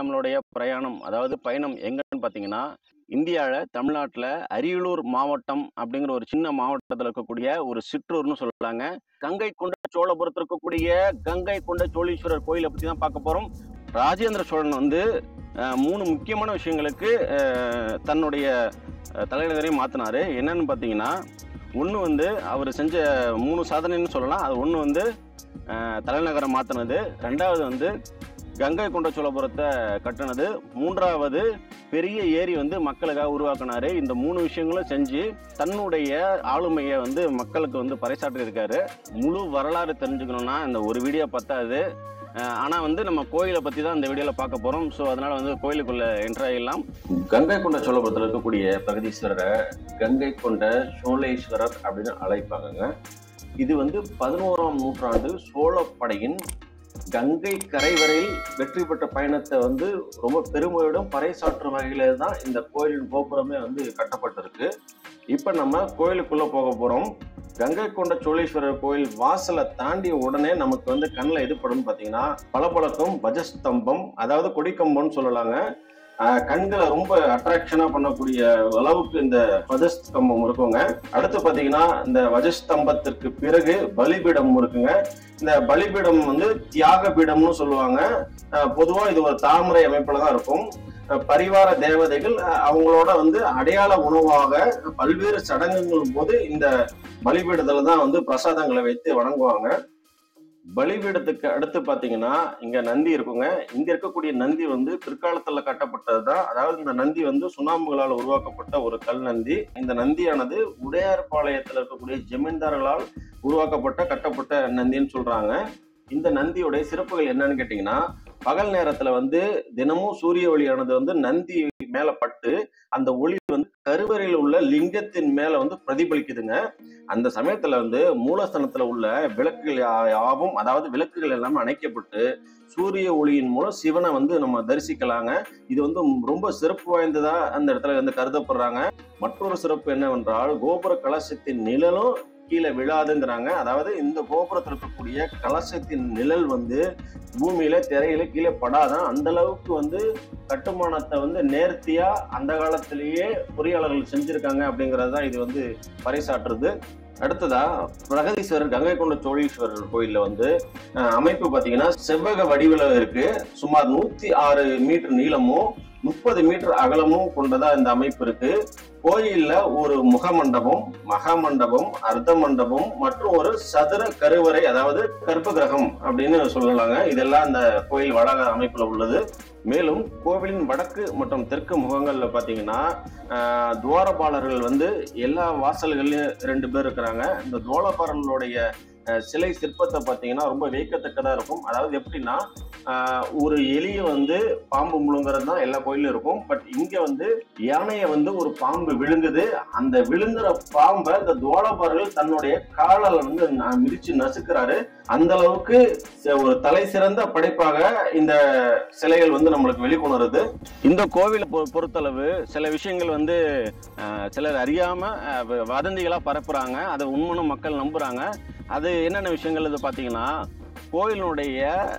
நம்மளுடைய பிரயாணம் அதாவது பயணம் எங்கன்னு பார்த்தீங்கன்னா இந்தியாவில் தமிழ்நாட்டில் அரியலூர் மாவட்டம் அப்படிங்கிற ஒரு சின்ன மாவட்டத்தில் இருக்கக்கூடிய ஒரு சிற்றூர்னு சொல்லலாங்க கங்கை கொண்ட சோழபுரத்தில் இருக்கக்கூடிய கங்கை கொண்ட சோழீஸ்வரர் கோயிலை பற்றி தான் பார்க்க போகிறோம் ராஜேந்திர சோழன் வந்து அஹ், மூணு முக்கியமான விஷயங்களுக்கு அஹ், தன்னுடைய அஹ், தலைநகரையும் மாற்றினாரு என்னன்னு பார்த்தீங்கன்னா ஒன்று வந்து அவர் செஞ்ச மூணு சாதனைன்னு சொல்லலாம் அது ஒன்று வந்து அஹ், தலைநகரை மாற்றினது ரெண்டாவது வந்து கங்கை கொண்ட சோழபுரத்தை கட்டினது மூன்றாவது பெரிய ஏரி வந்து மக்களுக்காக உருவாக்குனாரு இந்த மூணு விஷயங்களும் செஞ்சு தன்னுடைய ஆளுமையை வந்து மக்களுக்கு வந்து பறைசாற்றி இருக்காரு முழு வரலாறு தெரிஞ்சுக்கணும்னா இந்த ஒரு வீடியோ பத்தாது அஹ் ஆனா வந்து நம்ம கோயிலை பத்தி தான் இந்த வீடியோல பார்க்க போறோம் ஸோ அதனால வந்து கோயிலுக்குள்ள என்ட்ரு ஆகிடலாம் கங்கை கொண்ட சோழபுரத்தில் இருக்கக்கூடிய பிரகதீஸ்வரரை கங்கை கொண்ட சோழேஸ்வரர் அப்படின்னு அழைப்பாங்க இது வந்து பதினோராம் நூற்றாண்டு சோழப்படையின் கங்கை கரை வரையில் வெற்றி பெற்ற பயணத்தை வந்து ரொம்ப பெருமையுடன் பறைசாற்றும் வகையில தான் இந்த கோயிலின் கோபுரமே வந்து கட்டப்பட்டிருக்கு இப்போ நம்ம கோயிலுக்குள்ள போக போறோம் கங்கை கொண்ட சோழேஸ்வரர் கோயில் வாசலை தாண்டிய உடனே நமக்கு வந்து கண்ணில் எது படும் பார்த்தீங்கன்னா பளபளக்கும் பஜஸ்தம்பம் அதாவது கொடிக்கம்பம்னு சொல்லலாங்க ஆஹ் கண்களை ரொம்ப அட்ராக்ஷனா பண்ணக்கூடிய அளவுக்கு இந்த வஜஸ்தம்பம் இருக்குங்க அடுத்து பாத்தீங்கன்னா இந்த வஜஸ்தம்பத்திற்கு பிறகு பலிபீடம் இருக்குங்க இந்த பலிபீடம் வந்து தியாக பீடம்னு சொல்லுவாங்க ஆஹ் பொதுவா இது ஒரு தாமரை அமைப்புல தான் இருக்கும் ஆஹ் பரிவார தேவதைகள் ஆஹ் அவங்களோட வந்து அடையாள உணவாக பல்வேறு சடங்குகள் போது இந்த பலிபீடத்துல தான் வந்து பிரசாதங்களை வைத்து வணங்குவாங்க பலிபீடத்துக்கு அடுத்து பாத்தீங்கன்னா இங்க நந்தி இருக்குங்க இங்க இருக்கக்கூடிய நந்தி வந்து பிற்காலத்துல கட்டப்பட்டது தான் அதாவது இந்த நந்தி வந்து சுண்ணாம்புகளால் உருவாக்கப்பட்ட ஒரு கல் நந்தி இந்த நந்தியானது உடையார்பாளையத்துல இருக்கக்கூடிய ஜமீன்தார்களால் உருவாக்கப்பட்ட கட்டப்பட்ட நந்தின்னு சொல்றாங்க இந்த நந்தியோடைய சிறப்புகள் என்னன்னு கேட்டீங்கன்னா பகல் நேரத்துல வந்து தினமும் சூரிய ஒளியானது வந்து நந்தி மேல பட்டு அந்த ஒளி வந்து கருவறையில் உள்ள லிங்கத்தின் மேல வந்து பிரதிபலிக்குதுங்க அந்த சமயத்துல வந்து மூலஸ்தானத்துல உள்ள விளக்குகள் யா- யாவும் அதாவது விளக்குகள் எல்லாமே அணைக்கப்பட்டு சூரிய ஒளியின் மூலம் சிவனை வந்து நம்ம தரிசிக்கலாங்க இது வந்து ரொம்ப சிறப்பு வாய்ந்ததா அந்த இடத்துல வந்து கருதப்படுறாங்க மற்றொரு சிறப்பு என்னவென்றால் கோபுர கலசத்தின் நிழலும் கீழே விழாதுங்கிறாங்க அதாவது இந்த கோபுரத்தில் இருக்கக்கூடிய கலசத்தின் நிழல் வந்து பூமியில திரையில கீழே படாதான் அந்த அளவுக்கு வந்து கட்டுமானத்தை வந்து நேர்த்தியா அந்த காலத்திலேயே பொறியாளர்கள் செஞ்சிருக்காங்க அப்படிங்கிறது தான் இது வந்து பறைசாற்றுது அடுத்ததா பிரகதீஸ்வரர் கங்கை கொண்ட சோழீஸ்வரர் கோயில்ல வந்து அஹ், அமைப்பு பாத்தீங்கன்னா செவ்வக வடிவில் இருக்கு சுமார் நூத்தி ஆறு மீட்டர் நீளமும் முப்பது மீட்டர் அகலமும் கொண்டதா இந்த அமைப்பு இருக்கு கோயில்ல ஒரு முகமண்டபம் மகாமண்டபம் அர்த்த மண்டபம் மற்றும் ஒரு சதுர கருவறை அதாவது கற்ப கிரகம் அப்படின்னு சொல்லலாங்க இதெல்லாம் இந்த கோயில் வடக அமைப்புல உள்ளது மேலும் கோவிலின் வடக்கு மற்றும் தெற்கு முகங்கள்ல பாத்தீங்கன்னா ஆஹ், துவாரபாலர்கள் வந்து எல்லா வாசல்கள்லயும் ரெண்டு பேர் இருக்கிறாங்க இந்த துவாரபாலர்களுடைய அஹ், சிலை சிற்பத்தை பார்த்தீங்கன்னா ரொம்ப வியக்கத்தக்கதா இருக்கும் அதாவது எப்படின்னா ஆஹ், ஒரு எலிய வந்து பாம்பு முழுங்குறது தான் எல்லா கோயிலும் இருக்கும் பட் இங்க வந்து யானையை வந்து ஒரு பாம்பு விழுங்குது அந்த விழுங்குற பாம்பை இந்த துவாரபாலர்கள் தன்னுடைய காலால வந்து ந- மிதிச்சு நசுக்கிறாரு அந்த அளவுக்கு ச- ஒரு தலை சிறந்த படைப்பாக இந்த சிலைகள் வந்து நம்மளுக்கு வெளிக்கொணருது இந்த கோவிலை பொ- பொறுத்தளவு சில விஷயங்கள் வந்து அஹ், சிலர் அறியாம அஹ், வ- வதந்திகளா பரப்புறாங்க அதை உண்மைன்னு மக்கள் நம்புறாங்க அது என்னென்ன விஷயங்கள் இது பார்த்தீங்கன்னா கோயிலினுடைய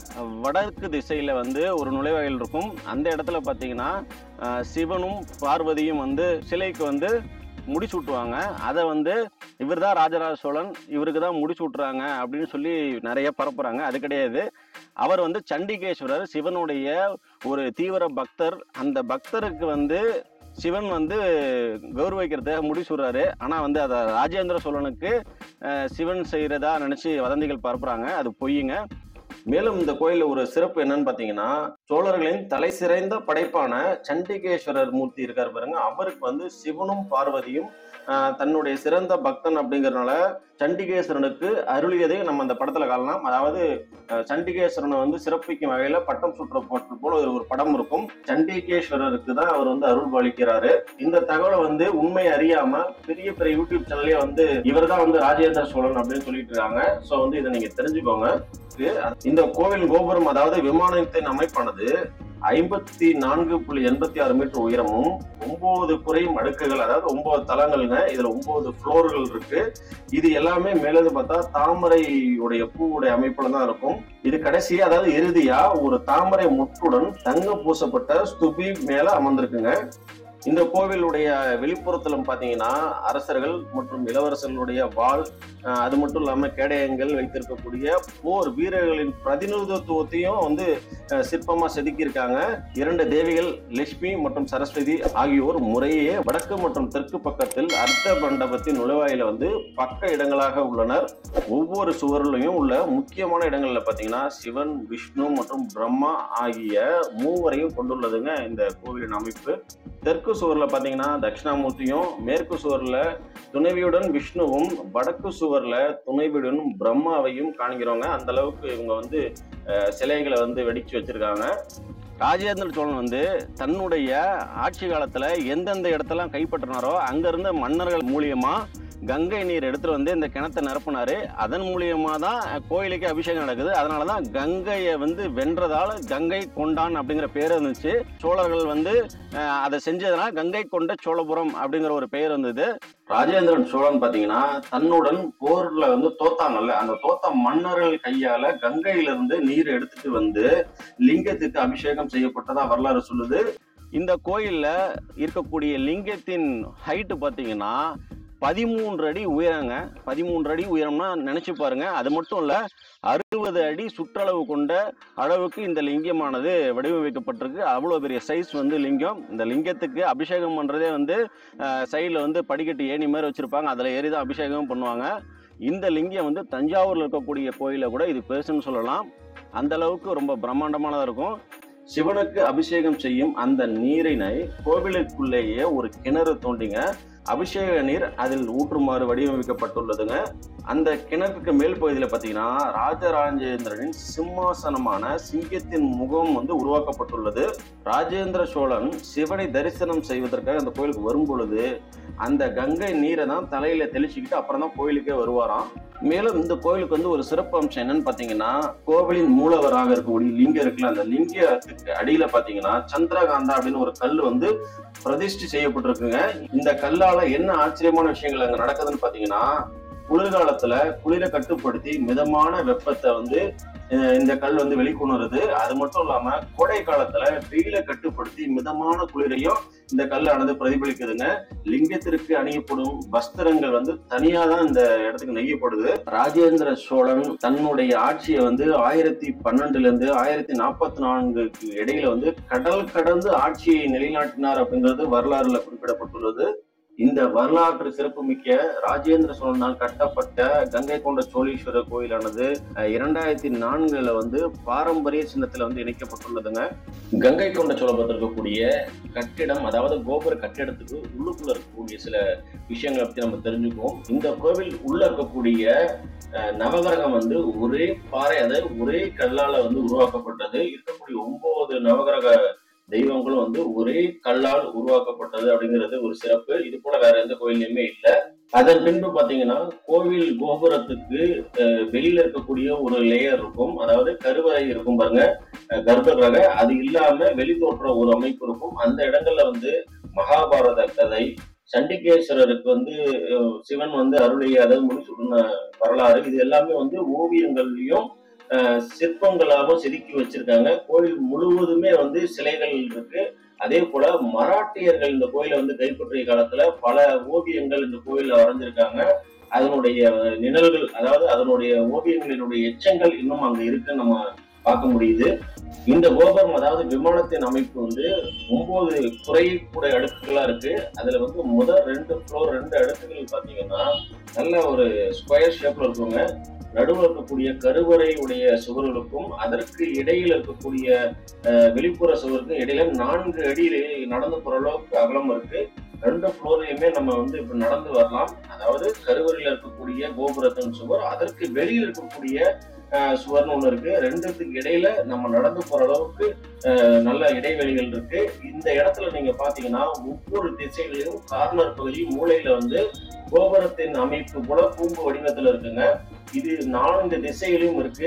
வடக்கு திசையில வந்து ஒரு நுழைவாயில் இருக்கும் அந்த இடத்துல பார்த்தீங்கன்னா அஹ், சிவனும் பார்வதியும் வந்து சிலைக்கு வந்து முடிசூட்டுவாங்க அதை வந்து இவர் தான் ராஜராஜ சோழன் இவருக்கு தான் முடிசூட்டுறாங்க அப்படின்னு சொல்லி நிறைய பரப்புறாங்க அது கிடையாது அவர் வந்து சண்டிகேஸ்வரர் சிவனுடைய ஒரு தீவிர பக்தர் அந்த பக்தருக்கு வந்து சிவன் வந்து கௌரவிக்கிறதுக்காக முடிசூடுறாரு ஆனா வந்து அதை ராஜேந்திர சோழனுக்கு அஹ், சிவன் செய்யறதா நினைச்சு வதந்திகள் பரப்புறாங்க அது பொய்யுங்க மேலும் இந்த கோயில்ல ஒரு சிறப்பு என்னன்னு பாத்தீங்கன்னா சோழர்களின் தலை சிறைந்த படைப்பான சண்டிகேஸ்வரர் மூர்த்தி இருக்காரு பாருங்க அவருக்கு வந்து சிவனும் பார்வதியும் ஆஹ், தன்னுடைய சிறந்த பக்தன் அப்படிங்கறதுனால சண்டிகேஸ்வரனுக்கு அருளியதை நம்ம அந்த படத்துல காணலாம் அதாவது அஹ், சண்டிகேஸ்வரனை வந்து சிறப்பிக்கும் வகையில பட்டம் சுற்றப்பட்டு போல ஒரு ஒரு படம் இருக்கும் சண்டிகேஸ்வரருக்கு தான் அவர் வந்து அருள் பாலிக்கிறாரு இந்த தகவலை வந்து உண்மை அறியாம பெரிய பெரிய யூடியூப் சேனல்லே வந்து இவர் தான் வந்து ராஜேந்திர சோழன் அப்படின்னு சொல்லிட்டு இருக்காங்க சோ வந்து இதை நீங்க தெரிஞ்சுக்கோங்க இந்த கோவில் கோபுரம் அதாவது விமானத்தின் அமைப்பானது ஐம்பத்தி நான்கு புள்ளி எண்பத்தி ஆறு மீட்டர் உயரமும் ஒன்பது குறையும் அடுக்குகள் அதாவது ஒன்பது தளங்கள்ங்க இதுல ஒன்பது ஃப்ளோர்கள் இருக்கு இது எல்லாமே மேலது பார்த்தா தாமரையுடைய பூவுடைய அமைப்புல தான் இருக்கும் இது கடைசி அதாவது இறுதியா ஒரு தாமரை முட்டுடன் தங்க பூசப்பட்ட ஸ்துபி மேல அமர்ந்திருக்குங்க இந்த கோவிலுடைய வெளிப்புறத்துல பாத்தீங்கன்னா அரசர்கள் மற்றும் இளவரசர்களுடைய வாள் அஹ், அது மட்டும் இல்லாம கேடயங்கள் வைத்திருக்கக்கூடிய போர் வீரர்களின் பிரதிநிதித்துவத்தையும் வந்து அஹ், சிற்பமா செதுக்கியிருக்காங்க இரண்டு தேவிகள் லட்சுமி மற்றும் சரஸ்வதி ஆகியோர் முறையே வடக்கு மற்றும் தெற்கு பக்கத்தில் அர்த்த மண்டபத்தின் நுழைவாயில வந்து பக்க இடங்களாக உள்ளனர் ஒவ்வொரு சுவரிலையும் உள்ள முக்கியமான இடங்கள்ல பாத்தீங்கன்னா சிவன் விஷ்ணு மற்றும் பிரம்மா ஆகிய மூவரையும் கொண்டுள்ளதுங்க இந்த கோவிலின் அமைப்பு தெற்கு சுவர்ல பாத்தீங்கன்னா தட்சிணாமூர்த்தியும் மேற்கு சுவர்ல துணைவியுடன் விஷ்ணுவும் வடக்கு சுவர்ல துணைவியுடன் பிரம்மாவையும் காண்கிறோங்க அந்த அளவுக்கு இவங்க வந்து அஹ், சிலைகளை வந்து வெடிச்சு வச்சிருக்காங்க ராஜேந்திர சோழன் வந்து தன்னுடைய ஆட்சி காலத்துல எந்தெந்த இடத்தெல்லாம் கைப்பற்றினாரோ அங்க இருந்த மன்னர்கள் மூலியமா கங்கை நீர் எடுத்துட்டு வந்து இந்த கிணத்தை நிரப்புனாரு அதன் மூலியமா தான் கோயிலுக்கு அபிஷேகம் நடக்குது அதனால தான் கங்கையை வந்து வென்றதால கங்கை கொண்டான் அப்படிங்கிற பேர் இருந்துச்சு சோழர்கள் வந்து அஹ், அதை செஞ்சதுனால கங்கை கொண்ட சோழபுரம் அப்படிங்கிற ஒரு பெயர் வந்தது ராஜேந்திரன் சோழன் பாத்தீங்கன்னா தன்னுடன் போர்ல வந்து தோத்தாங்கல்ல அந்த தோத்த மன்னர்கள் கையால கங்கையிலிருந்து நீர் எடுத்துட்டு வந்து லிங்கத்துக்கு அபிஷேகம் செய்யப்பட்டதா வரலாறு சொல்லுது இந்த கோயில்ல இருக்கக்கூடிய லிங்கத்தின் ஹைட்டு பாத்தீங்கன்னா பதிமூன்று அடி உயரங்க பதிமூன்று அடி உயரம்னா நினைச்சு பாருங்க அது மட்டும் இல்ல அறுபது அடி சுற்றளவு கொண்ட அளவுக்கு இந்த லிங்கமானது வடிவமைக்கப்பட்டிருக்கு அவ்வளோ பெரிய சைஸ் வந்து லிங்கம் இந்த லிங்கத்துக்கு அபிஷேகம் பண்றதே வந்து சைடில் வந்து படிக்கட்டு ஏணி மாதிரி வச்சிருப்பாங்க அதில் ஏறி தான் அபிஷேகம் பண்ணுவாங்க இந்த லிங்கம் வந்து தஞ்சாவூர்ல இருக்கக்கூடிய கோயில கூட இது பெருசுன்னு சொல்லலாம் அந்த அளவுக்கு ரொம்ப பிரம்மாண்டமானதா இருக்கும் சிவனுக்கு அபிஷேகம் செய்யும் அந்த நீரினை கோவிலுக்குள்ளேயே ஒரு கிணறு தோண்டிங்க அபிஷேக நீர் அதில் ஊற்றுமாறு வடிவமைக்கப்பட்டுள்ளதுங்க அந்த கிணற்றுக்கு மேல் பகுதியில் பார்த்தீங்கன்னா ராஜராஜேந்திரனின் சிம்மாசனமான சிங்கத்தின் முகம் வந்து உருவாக்கப்பட்டுள்ளது ராஜேந்திர சோழன் சிவனை தரிசனம் செய்வதற்காக அந்த கோயிலுக்கு வரும் பொழுது அந்த கங்கை நீரை தான் தலையில தெளிச்சுக்கிட்டு அப்புறம் தான் கோயிலுக்கே வருவாராம் மேலும் இந்த கோயிலுக்கு வந்து ஒரு சிறப்பு அம்சம் என்னன்னு பாத்தீங்கன்னா கோவிலின் மூலவராக இருக்கக்கூடிய லிங்கம் இருக்குல்ல அந்த லிங்கத்துக்கு அடியில பாத்தீங்கன்னா சந்திரகாந்தா அப்படின்னு ஒரு கல் வந்து பிரதிஷ்டை செய்யப்பட்டிருக்குங்க இந்த கல்லால என்ன ஆச்சரியமான விஷயங்கள் அங்க நடக்குதுன்னு பாத்தீங்கன்னா குளிர்காலத்துல குளிரை கட்டுப்படுத்தி மிதமான வெப்பத்தை வந்து அஹ், இந்த கல் வந்து வெளிக்கொணருது அது மட்டும் இல்லாம கோடை காலத்துல வெயிலை கட்டுப்படுத்தி மிதமான குளிரையும் இந்த கல்லானது பிரதிபலிக்குதுங்க லிங்கத்திற்கு அணியப்படும் வஸ்திரங்கள் வந்து தனியா தான் இந்த இடத்துக்கு நெய்யப்படுது ராஜேந்திர சோழன் தன்னுடைய ஆட்சியை வந்து ஆயிரத்தி பன்னெண்டுல இருந்து ஆயிரத்தி நாற்பத்தி நான்குக்கு இடையில வந்து கடல் கடந்து ஆட்சியை நிலைநாட்டினார் அப்படிங்கிறது வரலாறுல குறிப்பிடப்பட்டுள்ளது இந்த வரலாற்று சிறப்புமிக்க ராஜேந்திர சோழனால் கட்டப்பட்ட கங்கை கொண்ட சோழீஸ்வரர் கோயிலானது அஹ், இரண்டாயிரத்தி நான்குல வந்து பாரம்பரிய சின்னத்துல வந்து இணைக்கப்பட்டுள்ளதுங்க கங்கை கொண்ட சோழபுரத்தில் இருக்கக்கூடிய கட்டிடம் அதாவது கோபுர கட்டிடத்துக்கு உள்ளுக்குள்ள இருக்கக்கூடிய சில விஷயங்களை பத்தி நம்ம தெரிஞ்சுக்குவோம் இந்த கோவில் உள்ள இருக்கக்கூடிய அஹ், நவகிரகம் வந்து ஒரே பாறை அதாவது ஒரே கல்லால வந்து உருவாக்கப்பட்டது இருக்கக்கூடிய ஒன்பது நவகிரக தெய்வங்களும் வந்து ஒரே கல்லால் உருவாக்கப்பட்டது அப்படிங்கிறது ஒரு சிறப்பு இது போல வேற எந்த கோயிலையுமே இல்லை அதன் பின்பு பாத்தீங்கன்னா கோவில் கோபுரத்துக்கு அஹ், வெளியில இருக்கக்கூடிய ஒரு லேயர் இருக்கும் அதாவது கருவறை இருக்கும் பாருங்க அஹ், கர்ப்பகிரக அது இல்லாம வெளி தோற்ற ஒரு அமைப்பு இருக்கும் அந்த இடங்கள்ல வந்து மகாபாரத கதை சண்டிகேஸ்வரருக்கு வந்து அஹ், சிவன் வந்து அருளிய அதாவது முடிச்சுடுன வரலாறு இது எல்லாமே வந்து ஓவியங்கள்லயும் அஹ், சிற்பங்களாகவும் செதுக்கி வச்சிருக்காங்க கோயில் முழுவதுமே வந்து சிலைகள் இருக்கு அதே போல மராட்டியர்கள் இந்த கோயிலை வந்து கைப்பற்றிய காலத்துல பல ஓவியங்கள் இந்த கோயில்ல வரைஞ்சிருக்காங்க அதனுடைய நிழல்கள் அதாவது அதனுடைய ஓவியங்களினுடைய எச்சங்கள் இன்னும் அங்க இருக்குன்னு நம்ம பார்க்க முடியுது இந்த கோபுரம் அதாவது விமானத்தின் அமைப்பு வந்து ஒன்பது குறைக்கூட அடுக்குகளா இருக்கு அதுல வந்து முதல் ரெண்டு ஃப்ளோர் ரெண்டு அடுக்குகள் பாத்தீங்கன்னா நல்ல ஒரு ஸ்கொயர் ஷேப்ல இருக்குங்க நடுவில் இருக்கக்கூடிய கருவறையுடைய சுவர்களுக்கும் அதற்கு இடையில இருக்கக்கூடிய அஹ், வெளிப்புற சுவருக்கும் இடையில நான்கு அடியிலே நடந்து போற அளவுக்கு அகலம் இருக்கு ரெண்டு ஃப்ளோர்லயுமே நம்ம வந்து இப்ப நடந்து வரலாம் அதாவது கருவறையில இருக்கக்கூடிய கோபுரத்தின் சுவர் அதற்கு வெளியில் இருக்கக்கூடிய அஹ், சுவர்னு ஒண்ணு இருக்கு ரெண்டுத்துக்கு இடையில நம்ம நடந்து போற அளவுக்கு அஹ், நல்ல இடைவெளிகள் இருக்கு இந்த இடத்துல நீங்க பாத்தீங்கன்னா ஒவ்வொரு திசைகளிலும் கார்னர் பகுதி மூலையில வந்து கோபுரத்தின் அமைப்பு போல கூம்பு வடிவத்துல இருக்குங்க இது நான்கு திசைகளிலும் இருக்கு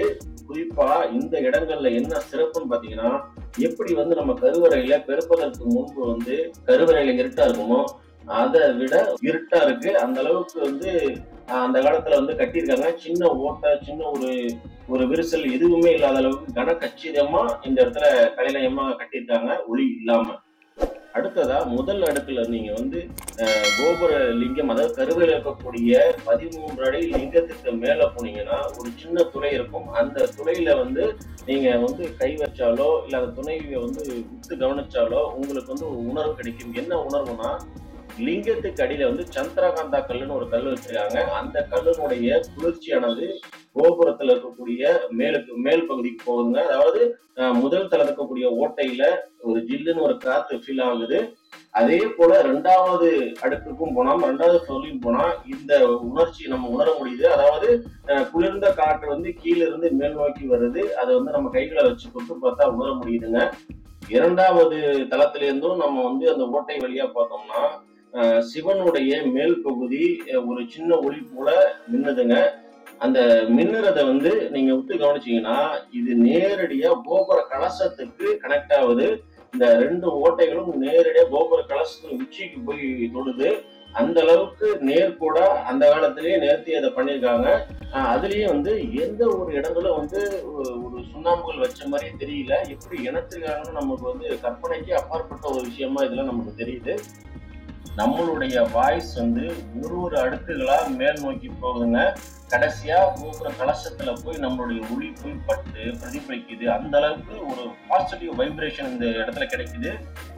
குறிப்பா இந்த இடங்கள்ல என்ன சிறப்புன்னு பாத்தீங்கன்னா எப்படி வந்து நம்ம கருவறையில பிறப்பதற்கு முன்பு வந்து கருவறையில இருட்டா இருக்குமோ அதை விட இருட்டா இருக்கு அந்த அளவுக்கு வந்து ஆஹ், அந்த காலத்துல வந்து கட்டியிருக்காங்க சின்ன ஓட்டை சின்ன ஒரு ஒரு விரிசல் எதுவுமே இல்லாத அளவுக்கு கன கச்சிதமா இந்த இடத்துல கலைநயமா கட்டியிருக்காங்க ஒளி இல்லாம அடுத்ததா முதல் அடுக்குல நீங்க வந்து அஹ், கோபுர லிங்கம் அதாவது கருவையில் இருக்கக்கூடிய பதிமூன்று அடி லிங்கத்துக்கு மேல போனீங்கன்னா ஒரு சின்ன துளை இருக்கும் அந்த துளையில வந்து நீங்க வந்து கை வச்சாலோ இல்ல அந்த துணையை வந்து உத்து கவனிச்சாலோ உங்களுக்கு வந்து ஒரு உணர்வு கிடைக்கும் என்ன உணர்வுனா லிங்கத்துக்கு அடியில வந்து சந்திரகாந்தா கல்லுன்னு ஒரு கல் வச்சிருக்காங்க அந்த கல்லுனுடைய குளிர்ச்சியானது கோபுரத்துல இருக்கக்கூடிய மேலுக்கு மேல் பகுதிக்கு போகுதுங்க அதாவது அஹ், முதல் தளம் இருக்கக்கூடிய ஓட்டையில ஒரு ஜில்லுன்னு ஒரு காத்து ஃபீல் ஆகுது அதே போல ரெண்டாவது அடுக்குக்கும் போனா ரெண்டாவது ஃப்ளோர்லையும் போனா இந்த உணர்ச்சி நம்ம உணர முடியுது அதாவது அஹ், குளிர்ந்த காற்று வந்து கீழ இருந்து மேல் நோக்கி வருது அதை வந்து நம்ம கைகளை வச்சு கொண்டு பார்த்தா உணர முடியுதுங்க இரண்டாவது தளத்துல இருந்தும் நம்ம வந்து அந்த ஓட்டை வழியா பார்த்தோம்னா அஹ், சிவனுடைய மேல் பகுதி அஹ், ஒரு சின்ன ஒளி போல மின்னுதுங்க அந்த மின்னுறத வந்து நீங்க விட்டு கவனிச்சீங்கன்னா இது நேரடியா கோபுர கலசத்துக்கு கனெக்ட் ஆகுது இந்த ரெண்டு ஓட்டைகளும் நேரடியா கோபுர கலசத்துக்கு உச்சிக்கு போய் தொடுது அந்த அளவுக்கு நேர்கூடா அந்த காலத்திலேயே நேர்த்தி அதை பண்ணியிருக்காங்க ஆஹ் அதுலயும் வந்து எந்த ஒரு இடங்களும் வந்து ஒரு ஒரு சுண்ணாம்புகள் வச்ச மாதிரி தெரியல எப்படி இணைச்சிருக்காங்கன்னு நமக்கு வந்து கற்பனைக்கு அப்பாற்பட்ட ஒரு விஷயமா இதெல்லாம் நமக்கு தெரியுது நம்மளுடைய வாய்ஸ் வந்து ஒரு ஒரு அடுக்குகளா மேல் நோக்கி போகுதுங்க கடைசியா கோபுர கலசத்துல போய் நம்மளுடைய ஒளி போய் பட்டு பிரதிபலிக்குது அந்த அளவுக்கு ஒரு பாசிட்டிவ் வைப்ரேஷன் இந்த இடத்துல கிடைக்குது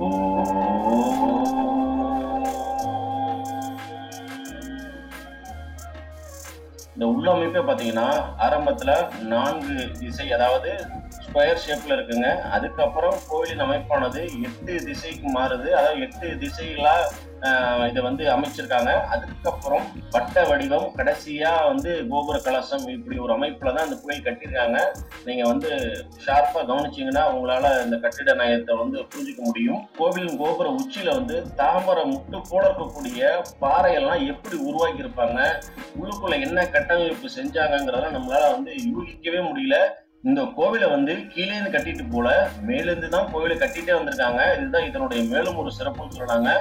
இந்த உள்ளமைப்பே பார்த்தீங்கன்னா ஆரம்பத்துல நான்கு திசை அதாவது ஸ்கொயர் ஷேப்ல இருக்குங்க அதுக்கப்புறம் கோயிலின் அமைப்பானது எட்டு திசைக்கு மாறுது அதாவது எட்டு திசைகளா ஆஹ், இதை வந்து அமைச்சிருக்காங்க அதுக்கப்புறம் வட்ட வடிவம் கடைசியா வந்து கோபுர கலசம் இப்படி ஒரு அமைப்புல தான் இந்த கோயில் கட்டியிருக்காங்க நீங்க வந்து ஷார்ப்பா கவனிச்சீங்கன்னா உங்களால இந்த கட்டிட நயத்தை வந்து புரிஞ்சுக்க முடியும் கோவிலின் கோபுர உச்சியில வந்து தாமரை முட்டு போல இருக்கக்கூடிய பாறையெல்லாம் எப்படி உருவாக்கி இருப்பாங்க உள்ளுக்குள்ள என்ன கட்டமைப்பு செஞ்சாங்கங்கிறத நம்மளால வந்து யூகிக்கவே முடியல இந்த கோவிலை வந்து கீழே இருந்து கட்டிட்டு போல மேலிருந்து தான் கோவிலை கட்டிட்டே வந்திருக்காங்க இதுதான் இதனுடைய மேலும் ஒரு சிறப்புன்னு சொல்றாங்க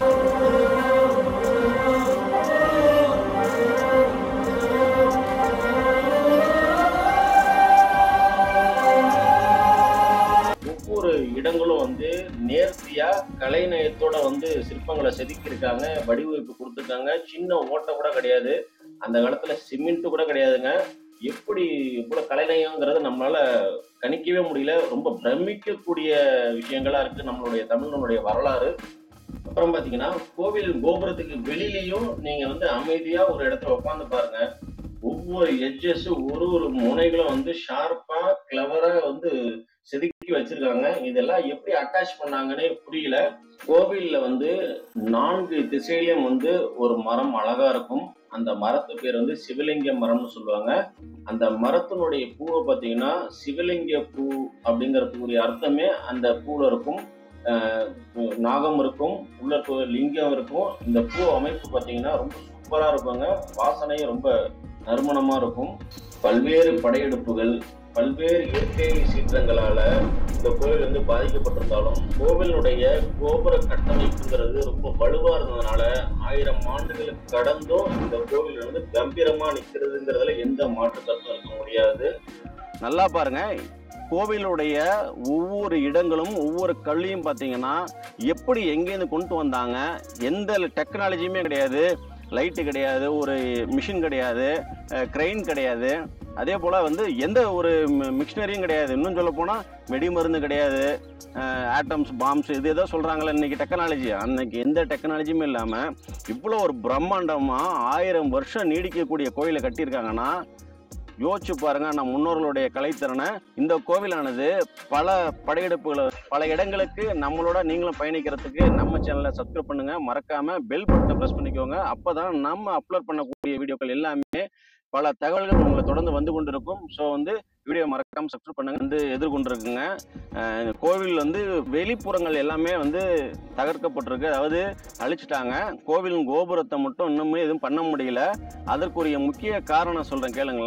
ஒவ்வொரு இடங்களும் வந்து நேர்த்தியா கலைநயத்தோட வந்து சிற்பங்களை செதுக்கியிருக்காங்க வடிவமைப்பு கொடுத்துருக்காங்க சின்ன ஓட்டை கூட கிடையாது அந்த காலத்துல சிமெண்ட் கூட கிடையாதுங்க எப்படி இவ்வளவு கலைநயங்கிறத நம்மளால கணிக்கவே முடியல ரொம்ப பிரமிக்கக்கூடிய விஷயங்களா இருக்கு நம்மளுடைய தமிழனுடைய வரலாறு அப்புறம் பாத்தீங்கன்னா கோவில் கோபுரத்துக்கு வெளியிலயும் நீங்க வந்து அமைதியா ஒரு இடத்துல உட்காந்து பாருங்க ஒவ்வொரு எட்ஜஸ் ஒரு ஒரு முனைகளும் வந்து ஷார்ப்பா கிளவரா வந்து செதுக்கி வச்சிருக்காங்க இதெல்லாம் எப்படி அட்டாச் பண்ணாங்கன்னே புரியல கோவில்ல வந்து நான்கு திசையிலும் வந்து ஒரு மரம் அழகா இருக்கும் அந்த மரத்து பேர் வந்து சிவலிங்க மரம்னு சொல்லுவாங்க அந்த மரத்தினுடைய பூவை பார்த்தீங்கன்னா சிவலிங்க பூ அப்படிங்கிறதுக்குரிய அர்த்தமே அந்த பூல இருக்கும் ஆஹ் நாகம் இருக்கும் உள்ள இருக்க லிங்கம் இருக்கும் இந்த பூ அமைப்பு பார்த்தீங்கன்னா ரொம்ப சூப்பரா இருக்குங்க வாசனையும் ரொம்ப நறுமணமா இருக்கும் பல்வேறு படையெடுப்புகள் பல்வேறு இயற்கை சீற்றங்களால இந்த கோவில் வந்து பாதிக்கப்பட்டிருந்தாலும் கோவிலுடைய கோபுர கட்டமைப்புங்கிறது ரொம்ப வலுவா இருந்ததுனால ஆயிரம் ஆண்டுகளுக்கு கடந்தும் இந்த கோவில் வந்து கம்பீரமா நிக்கிறதுங்கிறதுல எந்த மாற்று கருத்தும் இருக்க முடியாது நல்லா பாருங்க கோவிலுடைய ஒவ்வொரு இடங்களும் ஒவ்வொரு கல்லையும் பார்த்தீங்கன்னா எப்படி எங்கேருந்து கொண்டு வந்தாங்க எந்த டெக்னாலஜியுமே கிடையாது லைட்டு கிடையாது ஒரு மிஷின் கிடையாது க்ரெயின் கிடையாது அதே போல் வந்து எந்த ஒரு மிஷினரியும் கிடையாது இன்னும் சொல்ல போனால் வெடி மருந்து கிடையாது ஆட்டம்ஸ் பாம்ஸ் இது ஏதோ சொல்கிறாங்களே இன்னைக்கு டெக்னாலஜி அன்னைக்கு எந்த டெக்னாலஜியுமே இல்லாமல் இவ்வளோ ஒரு பிரம்மாண்டமாக ஆயிரம் வருஷம் நீடிக்கக்கூடிய கோயிலை கட்டியிருக்காங்கன்னா யோசிச்சு பாருங்க நம்ம முன்னோர்களுடைய கலைத்திறனை இந்த கோவிலானது பல படையெடுப்புகளை பல இடங்களுக்கு நம்மளோட நீங்களும் பயணிக்கிறதுக்கு நம்ம சேனலை சப்ஸ்கிரைப் பண்ணுங்க மறக்காம பெல் பட்டனை ப்ரெஸ் பண்ணிக்கோங்க அப்பதான் நம்ம அப்லோட் பண்ணக்கூடிய வீடியோக்கள் எல்லாமே பல தகவல்கள் உங்களை தொடர்ந்து வந்து கொண்டிருக்கும் ஸோ வந்து வீடியோ மறக்காம சப்ஸ்கிரைப் பண்ணுங்க வந்து எதிர்கொண்டிருக்குங்க அஹ் இந்த கோவில் வந்து வெளிப்புறங்கள் எல்லாமே வந்து தகர்க்கப்பட்டிருக்கு அதாவது அழிச்சிட்டாங்க கோவிலின் கோபுரத்தை மட்டும் இன்னுமே எதுவும் பண்ண முடியல அதற்குரிய முக்கிய காரணம் சொல்றேன் கேளுங்களேன்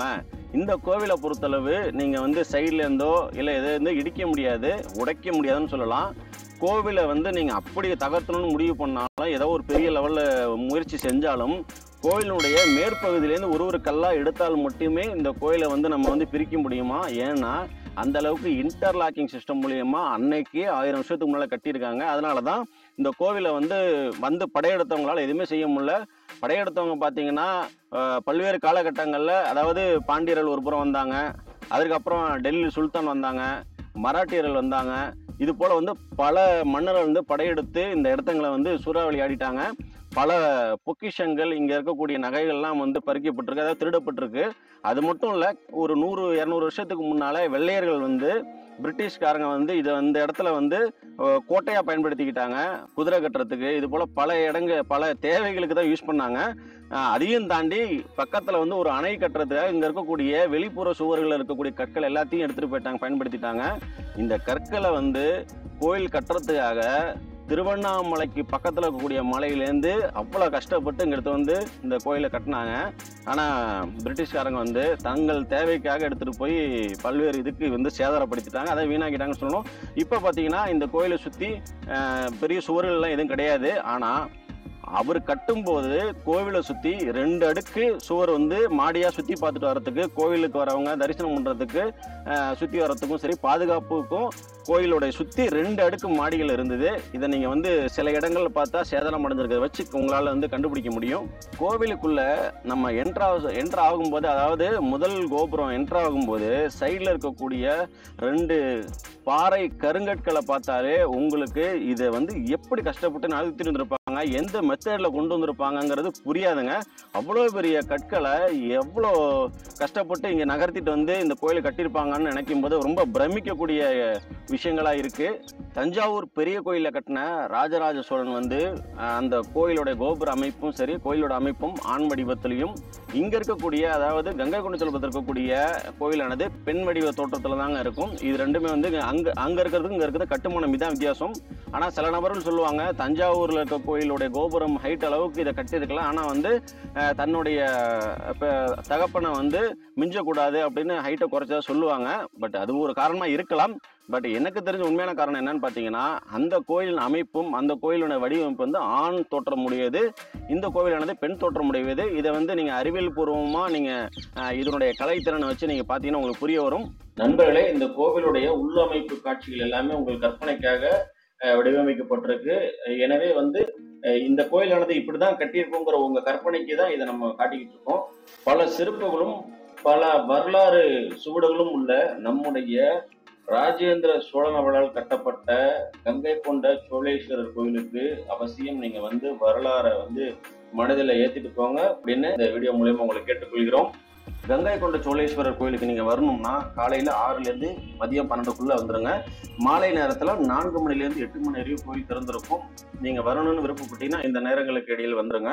இந்த கோவிலை பொறுத்தளவு நீங்கள் வந்து சைடில் இருந்தோ இல்லை எதை இருந்து இடிக்க முடியாது உடைக்க முடியாதுன்னு சொல்லலாம் கோவிலை வந்து நீங்கள் அப்படி தகர்த்தணும்னு முடிவு பண்ணாலும் ஏதோ ஒரு பெரிய லெவலில் முயற்சி செஞ்சாலும் கோயிலினுடைய மேற்பகுதியிலேருந்து ஒரு ஒரு கல்லாக எடுத்தால் மட்டுமே இந்த கோயிலை வந்து நம்ம வந்து பிரிக்க முடியுமா ஏன்னா அந்த அளவுக்கு இன்டர்லாக்கிங் சிஸ்டம் மூலியமா அன்னைக்கே ஆயிரம் வருஷத்துக்கு முன்னால் கட்டியிருக்காங்க அதனால தான் இந்த கோவிலை வந்து வந்து படையெடுத்தவங்களால எதுவுமே செய்ய முடியல படையெடுத்தவங்க பார்த்தீங்கன்னா அஹ், பல்வேறு காலகட்டங்களில் அதாவது பாண்டியர்கள் ஒரு புறம் வந்தாங்க அதுக்கப்புறம் டெல்லி சுல்தான் வந்தாங்க மராட்டியர்கள் வந்தாங்க இது போல் வந்து பல மன்னர்கள் வந்து படையெடுத்து இந்த இடத்துங்களை வந்து சூறாவளி ஆடிட்டாங்க பல பொக்கிஷங்கள் இங்கே இருக்கக்கூடிய நகைகள்லாம் வந்து பறிக்கப்பட்டிருக்கு அதாவது திருடப்பட்டிருக்கு அது மட்டும் இல்லை ஒரு நூறு இரநூறு வருஷத்துக்கு முன்னால் வெள்ளையர்கள் வந்து பிரிட்டிஷ்காரங்க வந்து இதை இந்த இடத்துல வந்து அஹ், கோட்டையா பயன்படுத்திக்கிட்டாங்க குதிரை கட்டுறதுக்கு இது போல் பல இடங்க பல தேவைகளுக்கு தான் யூஸ் பண்ணாங்க அஹ், அதையும் தாண்டி பக்கத்தில் வந்து ஒரு அணை கட்டுறதுக்காக இங்கே இருக்கக்கூடிய வெளிப்புற சுவர்களில் இருக்கக்கூடிய கற்கள் எல்லாத்தையும் எடுத்துகிட்டு போயிட்டாங்க பயன்படுத்திட்டாங்க இந்த கற்களை வந்து கோயில் கட்டுறதுக்காக திருவண்ணாமலைக்கு பக்கத்தில் இருக்கக்கூடிய மலையிலேருந்து அவ்வளோ கஷ்டப்பட்டு இங்க எடுத்து வந்து இந்த கோயிலை கட்டினாங்க ஆனால் பிரிட்டிஷ்காரங்க வந்து தங்கள் தேவைக்காக எடுத்துகிட்டு போய் பல்வேறு இதுக்கு வந்து சேதாரப்படுத்திட்டாங்க அதை வீணாக்கிட்டாங்கன்னு சொல்லணும் இப்போ பார்த்தீங்கன்னா இந்த கோயிலை சுற்றி பெரிய சுவர்கள்லாம் எதுவும் கிடையாது ஆனால் அவர் கட்டும்போது கோவிலை சுற்றி ரெண்டு அடுக்கு சுவர் வந்து மாடியாக சுற்றி பார்த்துட்டு வர்றதுக்கு கோவிலுக்கு வரவங்க தரிசனம் பண்ணுறதுக்கு சுற்றி வர்றதுக்கும் சரி பாதுகாப்புக்கும் கோயிலோடைய சுற்றி ரெண்டு அடுக்கு மாடிகள் இருந்தது இதை நீங்கள் வந்து சில இடங்கள்ல பார்த்தா சேதனம் அடைஞ்சிருக்கிறத வச்சு உங்களால் வந்து கண்டுபிடிக்க முடியும் கோவிலுக்குள்ள நம்ம என்ட்ரா என்ட்ரு ஆகும்போது அதாவது முதல் கோபுரம் என்ட்ரு ஆகும்போது சைடில் இருக்கக்கூடிய ரெண்டு பாறை கருங்கற்களை பார்த்தாலே உங்களுக்கு இதை வந்து எப்படி கஷ்டப்பட்டு நகர்த்திட்டு வந்திருப்பாங்க எந்த மெத்தடில் கொண்டு வந்திருப்பாங்கங்கிறது புரியாதுங்க அவ்வளோ பெரிய கற்களை எவ்வளோ கஷ்டப்பட்டு இங்கே நகர்த்திட்டு வந்து இந்த கோயிலை கட்டியிருப்பாங்கன்னு நினைக்கும் போது ரொம்ப பிரமிக்கக்கூடிய விஷயங்களாக இருக்குது தஞ்சாவூர் பெரிய கோயிலில் கட்டின ராஜராஜ சோழன் வந்து அஹ், அந்த கோயிலோட கோபுர அமைப்பும் சரி கோயிலோட அமைப்பும் ஆண் வடிவத்திலையும் இங்கே இருக்கக்கூடிய அதாவது கங்கை கொண்ட செல்வத்தில் இருக்கக்கூடிய கோயிலானது பெண் வடிவ தோற்றத்தில் தாங்க இருக்கும் இது ரெண்டுமே வந்து அங்கே அங்கே இருக்கிறதுக்கு இங்கே இருக்கிறது கட்டுமானம் இதான் வித்தியாசம் ஆனால் சில நபர்கள் சொல்லுவாங்க தஞ்சாவூரில் இருக்க கோயிலுடைய கோபுரம் ஹைட் அளவுக்கு இதை கட்டியிருக்கலாம் ஆனால் வந்து அஹ், தன்னுடைய இப்போ தகப்பனை வந்து மிஞ்சக்கூடாது அப்படின்னு ஹைட்டை குறைச்சதா சொல்லுவாங்க பட் அது ஒரு காரணமாக இருக்கலாம் பட் எனக்கு தெரிஞ்ச உண்மையான காரணம் என்னன்னு பார்த்தீங்கன்னா அந்த கோயிலின் அமைப்பும் அந்த கோயிலோட வடிவமைப்பு வந்து ஆண் தோற்றம் உடையது இந்த கோவிலானது பெண் தோற்றம் உடையது இதை வந்து நீங்கள் அறிவியல் பூர்வமாக நீங்கள் இதனுடைய கலைத்திறனை வச்சு நீங்கள் பார்த்தீங்கன்னா உங்களுக்கு புரிய வரும் நண்பர்களே இந்த கோவிலுடைய உள்ளமைப்பு காட்சிகள் எல்லாமே உங்கள் கற்பனைக்காக அஹ், வடிவமைக்கப்பட்டிருக்கு எனவே வந்து அஹ், இந்த கோயிலானது இப்படிதான் கட்டியிருக்குங்கிற உங்க கற்பனைக்கு தான் இதை நம்ம காட்டிக்கிட்டு இருக்கோம் பல சிறப்புகளும் பல வரலாறு சுவடுகளும் உள்ள நம்முடைய ராஜேந்திர சோழன் அவர்களால் கட்டப்பட்ட கங்கை கொண்ட சோழேஸ்வரர் கோயிலுக்கு அவசியம் நீங்க வந்து வரலாறை வந்து மனதில் ஏத்திட்டு போங்க அப்படின்னு இந்த வீடியோ மூலியமா உங்களை கேட்டுக்கொள்கிறோம் கங்கை கொண்ட சோழேஸ்வரர் கோயிலுக்கு நீங்க வரணும்னா காலையில ஆறுல இருந்து மதியம் பன்னெண்டுக்குள்ள வந்துருங்க மாலை நேரத்துல நான்கு மணில இருந்து எட்டு மணி வரையும் கோயில் திறந்திருக்கும் நீங்க வரணும்னு விருப்பப்பட்டீங்கன்னா இந்த நேரங்களுக்கு இடையில் வந்துருங்க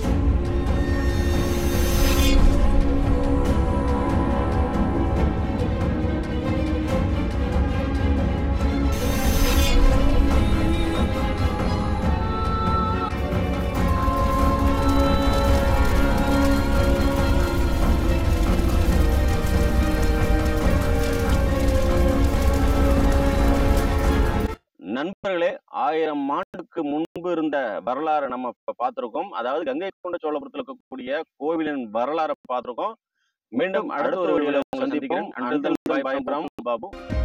நண்பர்களே ஆயிரம் ஆண்டுக்கு முன்பு இருந்த வரலாறை நம்ம இப்ப பார்த்திருக்கோம் அதாவது கங்கை கொண்ட சோழபுரத்தில் இருக்கக்கூடிய கோவிலின் வரலாறை பார்த்திருக்கோம் மீண்டும் அடுத்த ஒரு வீடியோல சந்திப்போம் அண்டல் பாய் பாய் பாபு